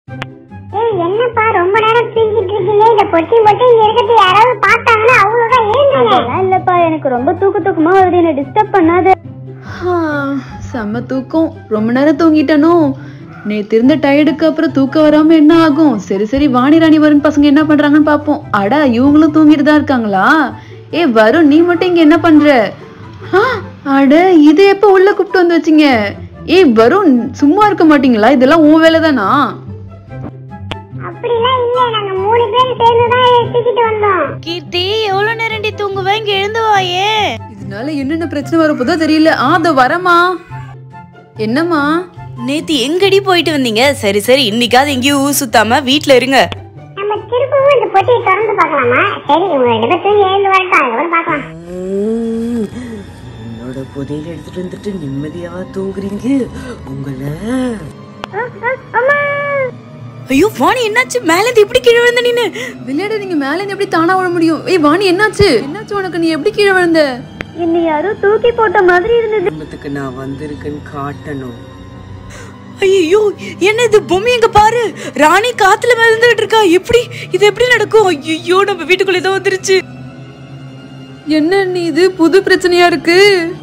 ஏய் என்னப்பா ரொம்ப நேரம் தூங்கிட்டு இருக்கீங்க இந்த பொட்டி மட்டும் இங்க இருக்கிறது யாராவது பார்த்தாங்கன்னா அவ்வளவுதான் ஏந்துங்க அதெல்லாம் இல்லப்பா எனக்கு ரொம்ப தூக்க தூக்கமா வருது என்ன டிஸ்டர்ப் பண்ணாத ஆ, செம்ம தூக்கம் ரொம்ப நேரம் தூங்கிட்டனோ நேத்து இருந்த டயர்டுக்கு அப்புறம் தூக்கம் வராம என்ன ஆகும் சரி சரி வாணி ராணி வருண் பசங்க என்ன பண்றாங்கன்னு பாப்போம் அட இவங்களும் தூங்கிட்டு தான் இருக்காங்களா ஏ வருண் நீ மட்டும் இங்க என்ன பண்ற ஆ, அட இது எப்ப உள்ள கூப்பிட்டு வந்து வச்சீங்க ஏய் வருண் சும்மா இருக்க மாட்டீங்களா இதெல்லாம் உன் வேலை தானா அப்படிலாம் இல்ல நாங்க மூணு பேரும் சேர்ந்து தான் தூக்கிட்டு வந்தோம் கீர்த்தி எவ்வளவு நேரண்டி தூங்குவேன் இங்க எழுந்து வாயே இதனால என்னென்ன பிரச்சனை வரப்போதோ தெரியல ஆ அதோ வரமா என்னம்மா நேத்து எங்கடி போயிட்டு வந்தீங்க சரி சரி இன்னைக்காவது எங்கேயும் ஊர் சுத்தாம வீட்ல இருங்க நம்ம திருப்பவும் இந்த பொட்டியை திறந்து பார்க்கலாமா சரி உங்க ரெண்டு பேரும் தூங்கி எழுந்து வரட்டும் அதுக்கப்புறம் பார்க்கலாம் ம், என்னோட புதையில எடுத்துட்டு வந்துட்டு நிம்மதியாவா தூங்குறீங்க உங்களை ஐயோ வாணி என்னாச்சு மேல இருந்து இப்படி கீழே விழுந்த நீனு விளையாட நீங்க மேல இருந்து எப்படி தானா விழ முடியும் ஏய் வாணி என்னாச்சு என்னாச்சு உனக்கு நீ எப்படி கீழே விழுந்த என்னை யாரோ தூக்கி போட்ட மாதிரி இருந்தது குடும்பத்துக்கு நான் வந்திருக்கேன்னு காட்டணும் ஐயோ என்ன இது பொம்மி எங்க பாரு ராணி காத்துல மிதந்துட்டு இருக்கா எப்படி இது எப்படி நடக்கும் ஐயோ நம்ம வீட்டுக்குள்ள ஏதோ வந்துருச்சு என்ன நீ இது புது பிரச்சனையா இருக்கு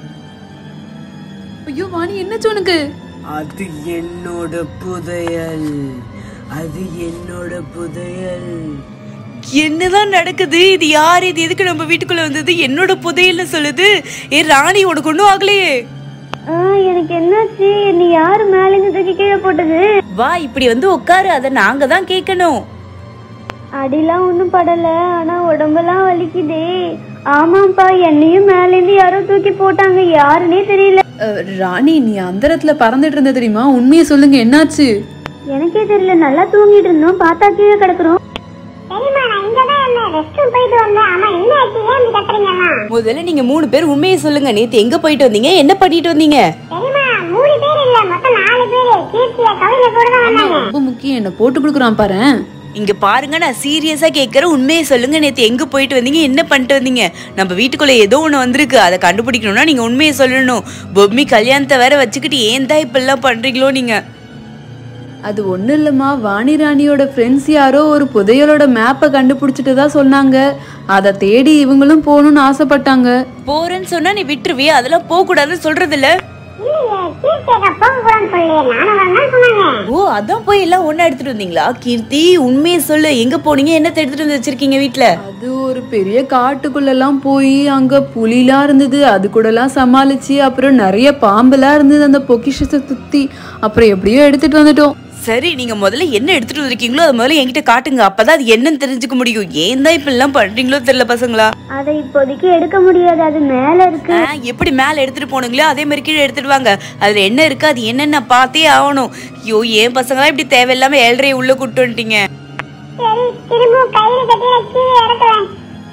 ஐயோ வாணி என்னாச்சு உனக்கு அது என்னோட புதையல் அது என்னோட புதையல் என்னதான் நடக்குது இது யார் இது எதுக்கு நம்ம வீட்டுக்குள்ள வந்தது என்னோட புதையல்னு சொல்லுது ஏ ராணி உனக்கு ஒண்ணும் ஆகலையே ஆ எனக்கு என்னாச்சு என்னை யாரு மேல இருந்து தூக்கி கீழே போட்டது வா இப்படி வந்து உட்காரு அதை நாங்க தான் கேட்கணும் அடிலாம் ஒண்ணும் படல ஆனா உடம்பெல்லாம் வலிக்குதே ஆமாப்பா என்னையும் மேல இருந்து யாரோ தூக்கி போட்டாங்க யாருன்னே தெரியல அஹ், ராணி நீ அந்தரத்துல பறந்துட்டு இருந்த தெரியுமா உண்மையை சொல்லுங்க என்னாச்சு எனக்கே தெரியல நல்லா தூங்கிட்டு இருந்தோம் பார்த்தா கீழே கிடக்குறோம் சரிம்மா நான் இங்க தான் இருந்தேன் ரெஸ்ட் ரூம் போயிட்டு வந்தேன் ஆமா என்ன ஆச்சு ஏன் இப்படி கத்துறீங்கம்மா முதல்ல நீங்க மூணு பேர் உண்மையை சொல்லுங்க நேத்து எங்க போயிட்டு வந்தீங்க என்ன பண்ணிட்டு வந்தீங்க சரிம்மா மூணு பேர் இல்ல மொத்தம் நாலு பேரு கீர்த்தியா கவிதை கூட தான் வந்தாங்க ரொம்ப முக்கியம் என்ன போட்டு கொடுக்குறான் பாரேன் இங்க பாருங்க நான் சீரியஸா கேக்குறேன் உண்மையை சொல்லுங்க நேத்து எங்க போயிட்டு வந்தீங்க என்ன பண்ணிட்டு வந்தீங்க நம்ம வீட்டுக்குள்ள ஏதோ ஒண்ணு வந்திருக்கு அதை கண்டுபிடிக்கணும்னா நீங்க உண்மையை சொல்லணும் பொம்மி கல்யாணத்தை வேற வச்சுக்கிட்டு ஏன் தான் இப்பெல்லாம் பண்றீங்களோ நீங்க அது ஒண்ணும் இல்லம்மா வாணி ராணியோட ஃப்ரெண்ட்ஸ் யாரோ ஒரு புதையலோட மேப்பை கண்டுபிடிச்சிட்டு தான் சொன்னாங்க அதை தேடி இவங்களும் போகணும்னு ஆசைப்பட்டாங்க போறேன்னு சொன்னா நீ விட்டுருவியே அதெல்லாம் போக கூடாதுன்னு சொல்றது இல்ல இல்லையே கீர்த்தியா போக கூடாதுன்னு சொல்லலையே நானும் வரேன்னு சொன்னாங்க ஓ அதான் போய் எல்லாம் ஒண்ணா எடுத்துட்டு வந்தீங்களா கீர்த்தி உண்மையை சொல்லு எங்க போனீங்க என்னத்தை எடுத்துட்டு வந்து வச்சிருக்கீங்க வீட்ல அது ஒரு பெரிய காட்டுக்குள்ளெல்லாம் போய் அங்க புலிலாம் இருந்தது அது கூடலாம் சமாளிச்சு அப்புறம் நிறைய பாம்பெல்லாம் இருந்தது அந்த பொக்கிஷத்தை சுத்தி அப்புறம் எப்படியோ எடுத்துட்டு வந்துட்டோம் சரி நீங்க முதல்ல என்ன எடுத்துட்டு வந்திருக்கீங்களோ அது முதல்ல என்கிட்ட காட்டுங்க அப்பதான் அது என்னன்னு தெரிஞ்சுக்க முடியும் ஏன் தான் இப்ப எல்லாம் பண்றீங்களோ தெரியல பசங்களா அதை இப்போதைக்கு எடுக்க முடியாது அது மேல இருக்கு ஆ, எப்படி மேல எடுத்துட்டு போனீங்களோ அதே மாதிரி கீழே எடுத்துட்டு வாங்க அதுல என்ன இருக்கு அது என்னன்னு நான் பார்த்தே ஆகணும் ஐயோ ஏன் பசங்களா இப்படி தேவையில்லாம ஏழரையை உள்ள கூட்டு வந்துட்டீங்க சரி திரும்பவும் கயிறு கட்டி நான் கீழே இறக்குவேன்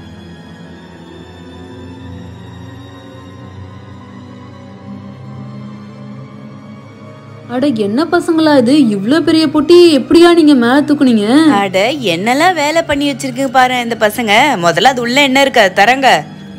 அட என்ன பசங்களா இது இவ்ளோ பெரிய பொட்டி எப்படியா நீங்க மேல தூக்குனீங்க அட என்னெல்லாம் வேலை பண்ணி வச்சிருக்குங்க பாரு இந்த பசங்க முதல்ல அது உள்ள என்ன இருக்கு அது தரங்க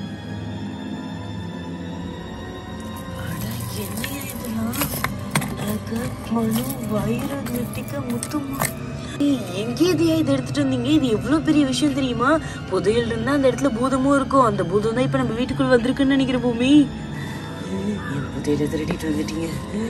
மனு வைரம் வெட்டிக்க முத்துமா எங்கேயா இதை எடுத்துட்டு வந்தீங்க இது எவ்வளவு பெரிய விஷயம் தெரியுமா புதையல் இருந்தா அந்த இடத்துல பூதமும் இருக்கும் அந்த பூதம் தான் இப்ப நம்ம வீட்டுக்குள்ள வந்திருக்குன்னு நினைக்கிற பூமி என் புதையலை திருடிட்டு வந்துட்டீங்க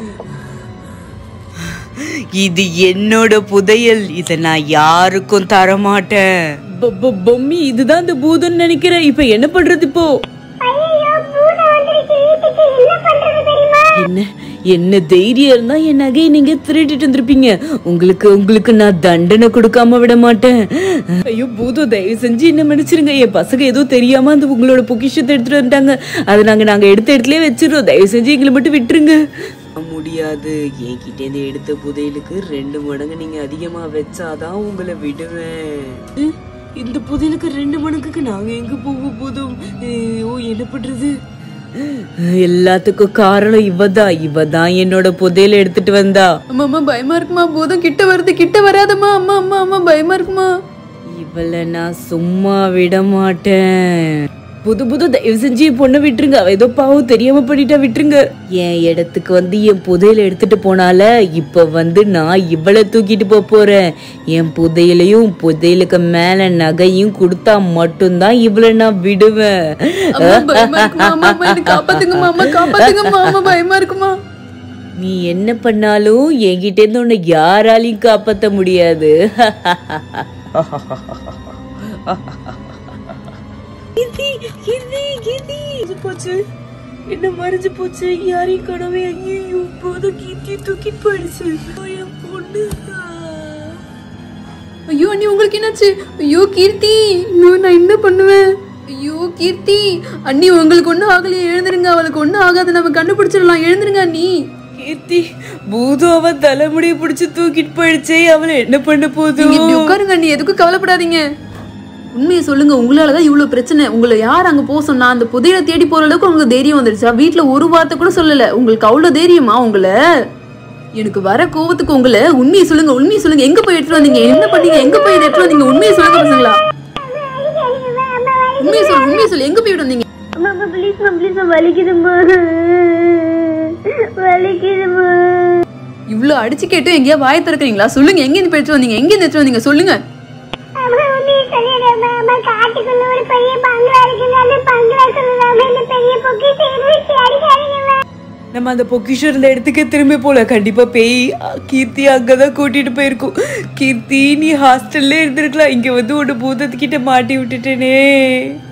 இது என்னோட புதையல் இத நான் யாருக்கும் தர மாட்டேன் பொம்மி இதுதான் இந்த பூதம்னு நினைக்கிறேன் இப்ப என்ன பண்றது இப்போ ஐயோ பூதம் வந்துருச்சு வீட்டுக்கு என்ன பண்றது தெரியுமா என்ன என்ன தைரியம் இருந்தா என் நகையை நீங்க திருடிட்டு வந்திருப்பீங்க உங்களுக்கு உங்களுக்கு நான் தண்டனை கொடுக்காம விட மாட்டேன் ஐயோ பூதம் தயவு செஞ்சு என்ன மன்னிச்சிருங்க என் பசங்க ஏதோ தெரியாம அந்த உங்களோட பொக்கிஷத்தை எடுத்துட்டு வந்துட்டாங்க அதை நாங்க நாங்க எடுத்த இடத்துலயே வச்சிருவோம் தயவு செஞ்சு எங்களை மட்டும் விட்டுருங்க முடியாது என்கிட்ட இருந்து எடுத்த புதையலுக்கு ரெண்டு மடங்கு நீங்க அதிகமா வச்சாதான் உங்களை விடுவேன் ம், இந்த புதையலுக்கு ரெண்டு மடங்குக்கு நாங்க எங்க போக போதும் ஓ என்ன பண்றது எல்லாத்துக்கும் காரணம் இவதான் இவதான் என்னோட புதையல எடுத்துட்டு வந்தா அம்மா அம்மா பயமா இருக்குமா போதும் கிட்ட வருது கிட்ட வராதம்மா அம்மா அம்மா அம்மா பயமா இருக்குமா இவளை நான் சும்மா விட மாட்டேன் புது புது தயவு செஞ்சு என் பொண்ணை விட்டுருங்க அவ ஏதோ பாவம் தெரியாம பண்ணிட்டா விட்டுருங்க என் இடத்துக்கு வந்து என் புதையல எடுத்துட்டு போனால இப்ப வந்து நான் இவளை தூக்கிட்டு போக போறேன் என் புதையலையும் புதையலுக்கு மேல நகையும் கொடுத்தா மட்டும்தான் இவளை நான் விடுவேன் அம்மா, பயமா இருக்குமா அம்மா, அம்மா, என்னை காப்பாத்துங்கம்மா அம்மா காப்பாத்துங்கம்மா அம்மா பயமா இருக்குமா நீ என்ன பண்ணாலும் என்கிட்ட இருந்து உன்னை யாராலையும் காப்பாத்த முடியாது போச்சு என்ன மறைஞ்சு போச்சு யாரையும் காணவே ஐயோ போதும் கீர்த்தி தூக்கிட்டு போயிடுச்சு என் பொண்ணு ஐயோ அண்ணி உங்களுக்கு என்னாச்சு ஐயோ கீர்த்தி ஐயோ நான் என்ன பண்ணுவேன் ஐயோ கீர்த்தி அண்ணி உங்களுக்கு ஒண்ணும் ஆகலையே எழுந்துருங்க அவளுக்கு ஒண்ணும் ஆகாது நம்ம கண்டுபிடிச்சிடலாம் எழுந்துருங்க அண்ணி கீர்த்தி பூது அவ தலைமுடியை பிடிச்சு தூக்கிட்டு போயிடுச்சே அவளை என்ன பண்ண போதும் நீங்க இப்படி உட்காருங்க அண்ணி எதுக்கும் கவலைப்படாதீங்க உண்மையை சொல்லுங்க உங்களாலதான் இவ்வளவு பிரச்சனை உங்களை யார் அங்க போக சொன்னா அந்த புதையலை தேடி போற அளவுக்கு உங்களுக்கு தைரியம் வந்துருச்சா வீட்ல ஒரு வார்த்தை கூட சொல்லல உங்களுக்கு அவ்வளவு தைரியமா உங்களை எனக்கு வர கோவத்துக்கு உங்களை உண்மையை சொல்லுங்க உண்மையை சொல்லுங்க எங்க போய் எடுத்துட்டு வந்தீங்க என்ன பண்ணீங்க எங்க போய் இதை எடுத்துட்டு வந்தீங்க உண்மையை சொல்லுங்க பசங்களா உண்மையை சொல்லு உண்மையை சொல்லு எங்க போய் வந்தீங்க அம்மா ப்ளீஸ்மா ப்ளீஸ்மா வலிக்குதுமா வலிக்குதுமா இவ்ளோ அடிச்சு கேட்டு எங்கேயா வாய திறக்கிறீங்களா சொல்லுங்க எங்க இருந்து போய் எடுத்துட்டு வந்தீங்க எங்க இருந்து எடுத்துட்டு வந்தீங்க சொல்லுங்க அம்மா உண்மையை சொல்லிடுறேம்மா அம்மா காட்டுக்குள்ள ஒரு பெரிய பங்களா இருக்குங்க அந்த பங்களா சொல்லுதாம இந்த பெரிய பொக்கிஷம் இருந்துச்சு அடிக்காதீங்கம்மா நம்ம அந்த பொக்கிஷம் இருந்த இடத்துக்கே திரும்பி போல கண்டிப்பா பேய் அ, கீர்த்தி அங்கதான் கூட்டிட்டு போயிருக்கோம் கீர்த்தி நீ ஹாஸ்டல்ல இருந்திருக்கலாம் இங்க வந்து உன்னை பூதத்துக்கிட்ட மாட்டி விட்டுட்டேனே